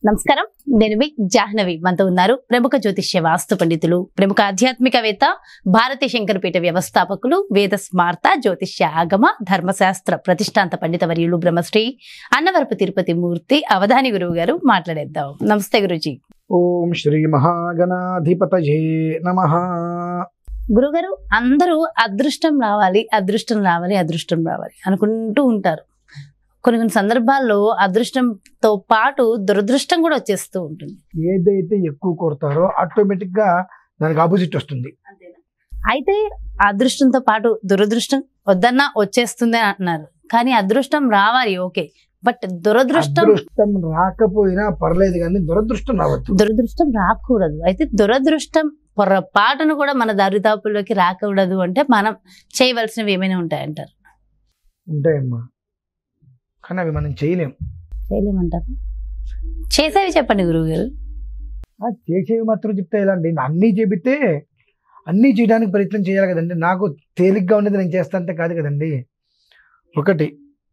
నమస్కారం నేను మీ జాహ్నవి మనతో ఉన్నారు ప్రముఖ జ్యోతిష్య వాస్తు పండితులు ప్రముఖ ఆధ్యాత్మికవేత్త భారతీ శంకరపీఠ వ్యవస్థాపకులు వేద స్మార్త జ్యోతిష్య ఆగమ ధర్మశాస్త్ర ప్రతిష్టాంత పండిత వర్యులు బ్రహ్మశ్రీ అన్నవరపు తిరుపతి మూర్తి అవధాని గురువు గారు మాట్లాడేద్దాం నమస్తే గురుజీ ఓం శ్రీ మహాగణాధిపతయే నమ గురుగారు అందరూ అదృష్టం రావాలి అదృష్టం రావాలి అదృష్టం రావాలి అనుకుంటూ ఉంటారు కొన్ని కొన్ని సందర్భాల్లో అదృష్టంతో పాటు దురదృష్టం కూడా వచ్చేస్తూ ఉంటుంది ఏదైతే ఎక్కువ కొడతారో ఆటోమేటిక్ గా దానికి ఆపోజిట్ వస్తుంది అయితే అదృష్టంతో పాటు దురదృష్టం వద్దన్నా వచ్చేస్తుంది అని అంటున్నారు కానీ అదృష్టం రావాలి ఓకే బట్ దురదృష్టం అదృష్టం రాకపోయినా పర్లేదు కానీ దురదృష్టం రావద్దు దురదృష్టం రాకూడదు అయితే దురదృష్టం పొరపాటును కూడా మన దరిదాపుల్లోకి రాకూడదు అంటే మనం చేయవలసినవి ఏమైనా ఉంటాయంటారు ఉంటాయమ్మా కానీ అవి మనం చేయలేం చేయలేమంటారు చేసేవి చెప్పండి గురువు గారు ఆ చేసేవి మాత్రం చెప్తే ఎలా అండి అన్నీ చెబితే అన్నీ చేయడానికి ప్రయత్నం చేయాలి కదండి నాకు తేలిగ్గా ఉండేది నేను చేస్తా అంటే కాదు కదండి ఒకటి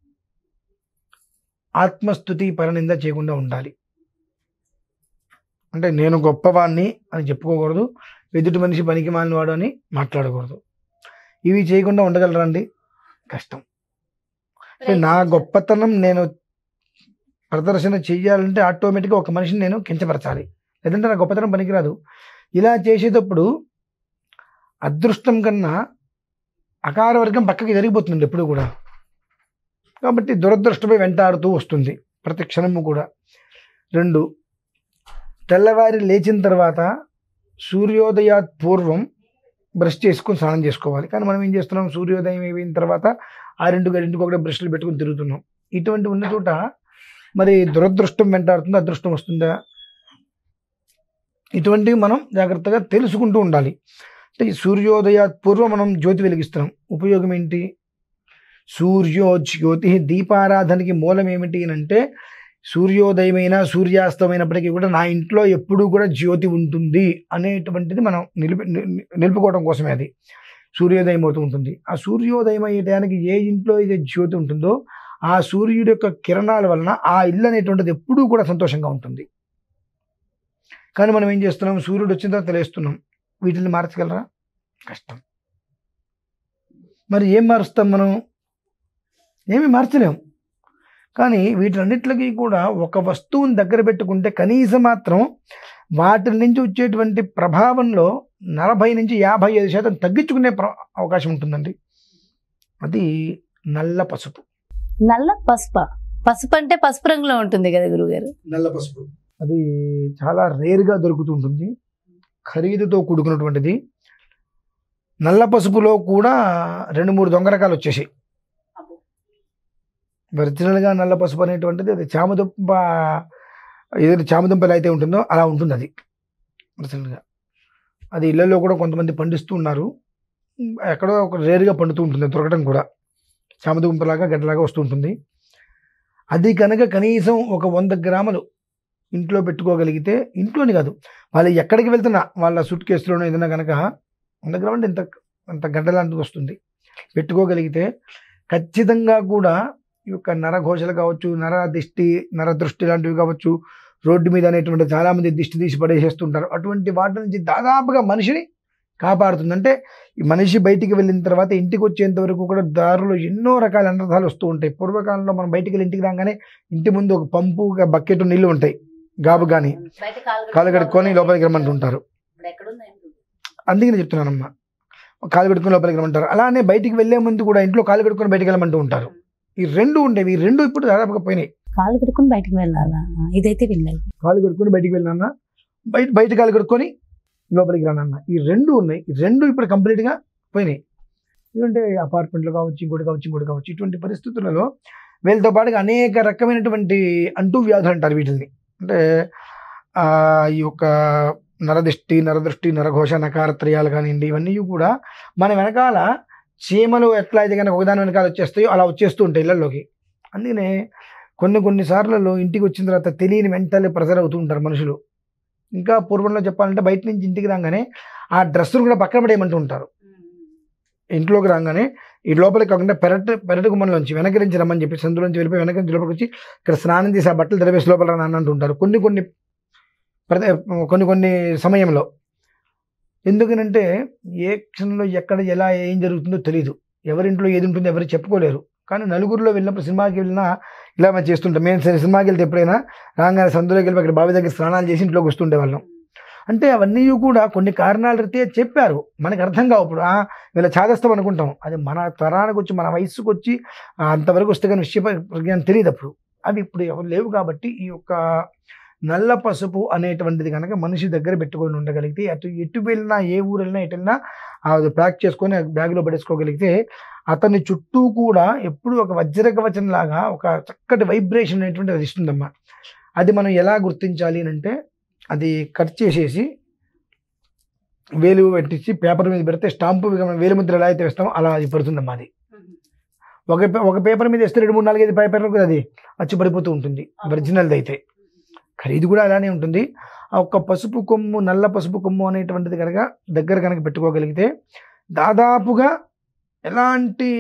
ఆత్మస్థుతి పరనింద చేయకుండా ఉండాలి అంటే నేను గొప్పవాణ్ణి అని చెప్పుకోకూడదు ఎదుటి మనిషి పనికి మాలినవాడు అని మాట్లాడకూడదు ఇవి చేయకుండా ఉండగలరా అండి కష్టం అంటే నా గొప్పతనం నేను ప్రదర్శన చెయ్యాలంటే ఆటోమేటిక్గా ఒక మనిషిని నేను కించపరచాలి లేదంటే నా గొప్పతనం పనికిరాదు ఇలా చేసేటప్పుడు అదృష్టం కన్నా అకార వర్గం పక్కకి జరిగిపోతుంది ఎప్పుడు కూడా కాబట్టి దురదృష్టమే వెంటాడుతూ వస్తుంది ప్రతి క్షణము కూడా రెండు తెల్లవారి లేచిన తర్వాత సూర్యోదయాత్ పూర్వం బ్రష్ చేసుకుని స్నానం చేసుకోవాలి కానీ మనం ఏం చేస్తున్నాం సూర్యోదయం అయిపోయిన తర్వాత ఆరింటికి గంటికి ఒకటే బ్రష్లు పెట్టుకుని తిరుగుతున్నాం ఇటువంటి ఉన్న చోట మరి దురదృష్టం వెంటాడుతుందా అదృష్టం వస్తుందా ఇటువంటివి మనం జాగ్రత్తగా తెలుసుకుంటూ ఉండాలి అంటే ఈ సూర్యోదయ పూర్వం మనం జ్యోతి వెలిగిస్తున్నాం ఉపయోగం ఏంటి సూర్యో జ్యోతి దీపారాధనకి మూలం ఏమిటి అని అంటే సూర్యోదయమైన సూర్యాస్తమైనప్పటికీ కూడా నా ఇంట్లో ఎప్పుడూ కూడా జ్యోతి ఉంటుంది అనేటువంటిది మనం నిలిపి ని- నిలుపుకోవడం కోసమే అది సూర్యోదయం అవుతూ ఉంటుంది ఆ సూర్యోదయం అయ్యే టయానికి ఏ ఇంట్లో అయితే జ్యోతి ఉంటుందో ఆ సూర్యుడి యొక్క కిరణాల వలన ఆ ఇల్లు అనేటువంటిది ఎప్పుడూ కూడా సంతోషంగా ఉంటుంది కానీ మనం ఏం చేస్తున్నాం సూర్యుడు వచ్చిన తర్వాత తెలియస్తున్నాం వీటిని మార్చగలరా కష్టం మరి ఏం మారుస్తాం మనం ఏమి మార్చలేం కానీ వీటన్నిటికి కూడా ఒక వస్తువుని దగ్గర పెట్టుకుంటే కనీసం మాత్రం వాటి నుంచి వచ్చేటువంటి ప్రభావంలో నలభై నుంచి యాభై ఐదు శాతం తగ్గించుకునే ప్ర- అవకాశం ఉంటుందండి అది నల్ల పసుపు నల్ల పసుప పసుపు అంటే పసుపు రంగులో ఉంటుంది కదా గురువు గారు నల్ల పసుపు అది చాలా రేర్గా దొరుకుతూ ఉంటుంది ఖరీదుతో కూడుకున్నటువంటిది నల్ల పసుపులో కూడా రెండు మూడు దొంగ రకాలు వచ్చేసాయి ఒరిజినల్గా నల్ల పసుపు అనేటువంటిది అది చామదుంప ఏదైతే చామదుంపలు అయితే ఉంటుందో అలా ఉంటుంది అది ఒరిజినల్గా అది ఇళ్లలో కూడా కొంతమంది పండిస్తూ ఉన్నారు ఎక్కడో ఒక రేరుగా పండుతూ ఉంటుంది దొరకడం కూడా చామదుంపలాగా గడ్డలాగా వస్తూ ఉంటుంది అది కనుక కనీసం ఒక వంద గ్రాములు ఇంట్లో పెట్టుకోగలిగితే ఇంట్లోని కాదు వాళ్ళు ఎక్కడికి వెళ్తున్నా వాళ్ళ సూట్ కేసులోనో ఏదైనా కనుక వంద గ్రాములు ఇంత అంత గడ్డ లాంటిది వస్తుంది పెట్టుకోగలిగితే ఖచ్చితంగా కూడా ఈ యొక్క నరఘోషలు కావచ్చు నర దిష్టి నర దృష్టి లాంటివి కావచ్చు రోడ్డు మీద అనేటువంటి చాలామంది దిష్టి తీసి పడేసేస్తుంటారు అటువంటి వాటి నుంచి దాదాపుగా మనిషిని కాపాడుతుంది అంటే ఈ మనిషి బయటికి వెళ్ళిన తర్వాత ఇంటికి వచ్చేంత వరకు కూడా దారిలో ఎన్నో రకాల అనర్థాలు వస్తూ ఉంటాయి పూర్వకాలంలో మనం బయటికి వెళ్ళి ఇంటికి రాగానే ఇంటి ముందు ఒక పంపు ఒక బకెట్ నీళ్లు ఉంటాయి గాబు కానీ కాలు కడుక్కొని లోపలికి రమ్మంటుంటారు అందుకని చెప్తున్నానమ్మా కాలు కడుక్కొని లోపలికి రమ్మంటారు అలానే బయటికి వెళ్ళే ముందు కూడా ఇంట్లో కాలు కడుక్కొని బయటికి వెళ్ళమంటూ ఉంటారు ఈ రెండు ఉండేవి ఈ రెండు ఇప్పుడు దాదాపుగా పోయినాయి కాలు కడుక్కుని బయటకు వెళ్ళాలా ఇదైతే వెళ్ళాలి కాలు కడుక్కొని బయటికి వెళ్ళినాన్న బయట బయట కాలు కడుక్కొని లోపలికి రానన్న ఈ రెండు ఉన్నాయి ఈ రెండు ఇప్పుడు కంప్లీట్గా పోయినాయి ఎందుకంటే అపార్ట్మెంట్లు కావచ్చు ఇంకోటి కావచ్చు ఇంకోటి కావచ్చు ఇటువంటి పరిస్థితులలో వీళ్ళతో పాటుగా అనేక రకమైనటువంటి అంటూ వ్యాధులు అంటారు వీటిని అంటే ఆ, ఈ యొక్క నరదిష్టి నరదృష్టి నరఘోష నకారత్రయాలు కానివ్వండి ఇవన్నీ కూడా మన వెనకాల చీమలు ఎట్లా అయితే కనుక ఒకదాని వెనకాల వచ్చేస్తాయో అలా వచ్చేస్తూ ఉంటాయి ఇళ్లలోకి అందుకనే కొన్ని కొన్ని సార్లలో ఇంటికి వచ్చిన తర్వాత తెలియని మెంటల్ ప్రెజర్ అవుతూ ఉంటారు మనుషులు ఇంకా పూర్వంలో చెప్పాలంటే బయట నుంచి ఇంటికి రాగానే ఆ డ్రెస్సును కూడా పక్కన పడేయమంటూ ఉంటారు ఇంట్లోకి రాగానే ఈ లోపలికి కాకుండా పెరట్ పెరటి గుమ్మంలోంచి వెనక నుంచి రమ్మని చెప్పి సందులోంచి వెళ్ళిపోయి వెనక నుంచి లోపలికి వచ్చి ఇక్కడ స్నానం చేసి ఆ బట్టలు తెరవేసి లోపల రా నాన్న అంటుంటారు కొన్ని కొన్ని ప్రతి కొన్ని కొన్ని సమయంలో ఎందుకనంటే ఏ క్షణంలో ఎక్కడ ఎలా ఏం జరుగుతుందో తెలియదు ఎవరింట్లో ఏది ఉంటుందో ఎవరు చెప్పుకోలేరు కానీ నలుగురిలో వెళ్ళినప్పుడు సినిమాకి వెళ్ళినా ఇలా మనం చేస్తుంటాం మేము సరే సినిమాకి వెళ్తే ఎప్పుడైనా రాగానే సందులోకి వెళ్ళి అక్కడ బావి దగ్గర స్నానాలు చేసి ఇంట్లోకి వస్తుండే వాళ్ళం అంటే అవన్నీ కూడా కొన్ని కారణాల రీతే చెప్పారు మనకి అర్థం కావు ఇప్పుడు ఆ, వీళ్ళ చాదస్తాం అనుకుంటాం అది మన తరానికి వచ్చి మన వయసుకు వచ్చి ఆ, అంతవరకు వస్తే కానీ విషయ ప్రజ్ఞానం తెలియదు అప్పుడు అవి ఇప్పుడు ఎవరు లేవు కాబట్టి ఈ యొక్క నల్ల పసుపు అనేటువంటిది కనుక మనిషి దగ్గర పెట్టుకొని ఉండగలిగితే అటు ఎటు వెళ్ళినా ఏ ఊరు వెళ్ళినా ఎటు వెళ్ళినా అది ప్యాక్ చేసుకొని ఆ బ్యాగ్లో పడేసుకోగలిగితే అతని చుట్టూ కూడా ఎప్పుడు ఒక వజ్ర కవచం లాగా ఒక చక్కటి వైబ్రేషన్ అనేటువంటిది అది ఇస్తుందమ్మా అది మనం ఎలా గుర్తించాలి అని అంటే అది కట్ చేసేసి వేలు పెట్టించి పేపర్ మీద పెడితే స్టాంపు వేలు ముద్ర ఎలా అయితే వేస్తామో అలా అది పడుతుందమ్మా అది ఒక పే- ఒక పేపర్ మీద వేస్తే రెండు మూడు నాలుగైదు పేపర్లకు అది అచ్చి పడిపోతూ ఉంటుంది ఒరిజినల్ది అయితే ఖరీదు కూడా అలానే ఉంటుంది ఆ ఒక్క పసుపు కొమ్ము నల్ల పసుపు కొమ్ము అనేటువంటిది కనుక దగ్గర కనుక పెట్టుకోగలిగితే దాదాపుగా ఎలాంటి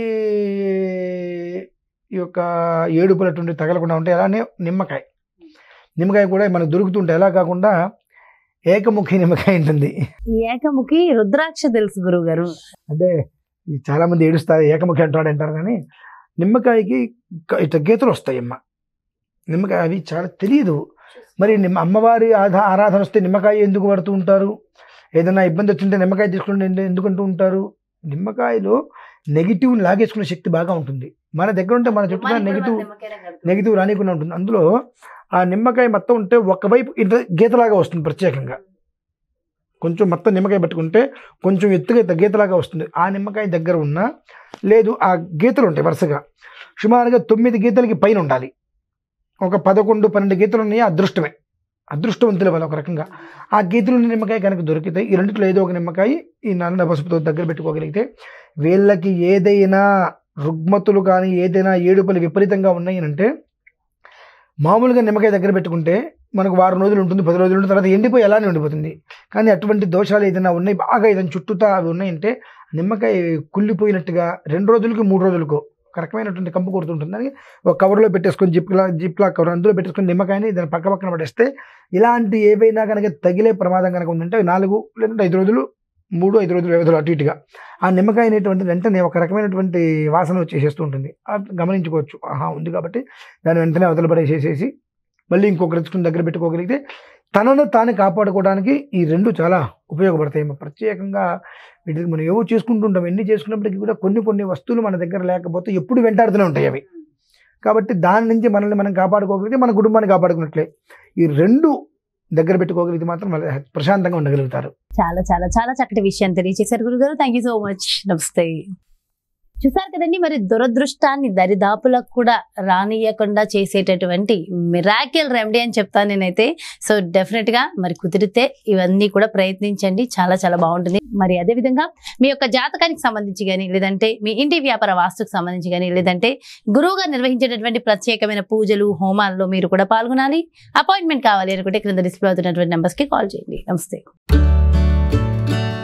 ఈ యొక్క ఏడుపులటువంటి తగలకుండా ఉంటాయి అలానే నిమ్మకాయ నిమ్మకాయ కూడా మనకు దొరుకుతుంటాయి ఎలా కాకుండా ఏకముఖి నిమ్మకాయ ఉంటుంది ఏకముఖి రుద్రాక్ష తెలుసు గురువు గారు అంటే ఈ చాలా మంది ఏడుస్తారు ఏకముఖి అంటాడు అంటారు కానీ నిమ్మకాయకి క- ఇట్లా గీతలు వస్తాయి అమ్మ నిమ్మకాయ అవి చాలా తెలియదు మరి నిమ్మ అమ్మవారి ఆధా ఆరాధన వస్తే నిమ్మకాయ ఎందుకు పడుతూ ఉంటారు ఏదైనా ఇబ్బంది వచ్చింటే నిమ్మకాయ తీసుకుంటే ఎందు- ఎందుకంటూ ఉంటారు నిమ్మకాయలో నెగిటివ్ లాగేసుకునే శక్తి బాగా ఉంటుంది మన దగ్గర ఉంటే మన చుట్టూ నెగిటివ్ నెగిటివ్ రానికుండా ఉంటుంది అందులో ఆ నిమ్మకాయ మొత్తం ఉంటే ఒకవైపు ఇంత గీతలాగా వస్తుంది ప్రత్యేకంగా కొంచెం మొత్తం నిమ్మకాయ పట్టుకుంటే కొంచెం ఎత్తుగా ఇంత గీతలాగా వస్తుంది ఆ నిమ్మకాయ దగ్గర ఉన్న లేదు ఆ గీతలు ఉంటాయి వరుసగా సుమారుగా తొమ్మిది గీతలకి పైన ఉండాలి ఒక పదకొండు పన్నెండు గీతలు ఉన్నాయి అదృష్టమే అదృష్టవంతుల వల్ల ఒక రకంగా ఆ గీతలు ఉన్న నిమ్మకాయ కనుక దొరికితే ఈ రెండిట్లో ఏదో ఒక నిమ్మకాయ ఈ నల్ల పసుపుతో దగ్గర పెట్టుకోగలిగితే వీళ్ళకి ఏదైనా రుగ్మతులు కానీ ఏదైనా ఏడుపులు విపరీతంగా ఉన్నాయి అంటే మామూలుగా నిమ్మకాయ దగ్గర పెట్టుకుంటే మనకు వారం రోజులు ఉంటుంది పది రోజులు ఉంటుంది తర్వాత ఎండిపోయి అలానే ఉండిపోతుంది కానీ అటువంటి దోషాలు ఏదైనా ఉన్నాయి బాగా ఏదైనా చుట్టూతా అవి ఉన్నాయంటే నిమ్మకాయ కుళ్ళిపోయినట్టుగా రెండు రోజులకి మూడు రోజులకు ఒక రకమైనటువంటి కంపు కొడుతుంటుంది దానికి ఒక కవర్లో పెట్టేసుకొని జిప్ లా జిప్ లా కవర్ అందులో పెట్టేసుకొని నిమ్మకాయని దాని పక్క పక్కన పడేస్తే ఇలాంటి ఏవైనా కనుక తగిలే ప్రమాదం కనుక ఉందంటే అవి నాలుగు లేదంటే ఐదు రోజులు మూడు ఐదు రోజులు వ్యవధిలో అటు ఇటుగా ఆ నిమ్మకాయ అనేటువంటి వెంటనే ఒక రకమైనటువంటి వాసన వచ్చేసేస్తూ ఉంటుంది అది గమనించుకోవచ్చు ఆహా ఉంది కాబట్టి దాన్ని వెంటనే అవతల పడేసేసేసి మళ్ళీ ఇంకొక రెచ్చుకుని దగ్గర పెట్టుకోగలిగితే తనను తాను కాపాడుకోవడానికి ఈ రెండు చాలా ఉపయోగపడతాయి మరి ప్రత్యేకంగా వీటికి మనం ఏవో చేసుకుంటుంటాం ఎన్ని చేసుకున్నప్పటికీ కూడా కొన్ని కొన్ని వస్తువులు మన దగ్గర లేకపోతే ఎప్పుడు వెంటాడుతూనే ఉంటాయి అవి కాబట్టి దాని నుంచి మనల్ని మనం కాపాడుకోగలిగితే మన కుటుంబాన్ని కాపాడుకున్నట్లే ఈ రెండు దగ్గర పెట్టుకోగలిగితే మాత్రం వాళ్ళు ప్రశాంతంగా ఉండగలుగుతారు చాలా చాలా చాలా చక్కటి విషయం తెలియజేశారు గురుగారు థ్యాంక్ యూ సో మచ్ నమస్తే చూసారు కదండి మరి దురదృష్టాన్ని దరిదాపులకు కూడా రానియకుండా చేసేటటువంటి మిరాకిల్ రెమెడీ అని చెప్తాను నేనైతే సో డెఫినెట్ గా మరి కుదిరితే ఇవన్నీ కూడా ప్రయత్నించండి చాలా చాలా బాగుంటుంది మరి అదే విధంగా మీ యొక్క జాతకానికి సంబంధించి కానీ లేదంటే మీ ఇంటి వ్యాపార వాస్తుకు సంబంధించి కానీ లేదంటే గురువుగా నిర్వహించేటటువంటి ప్రత్యేకమైన పూజలు హోమాల్లో మీరు కూడా పాల్గొనాలి అపాయింట్మెంట్ కావాలి అనుకుంటే క్రింద డిస్ప్లే అవుతున్నటువంటి నెంబర్స్ కి కాల్ చేయండి నమస్తే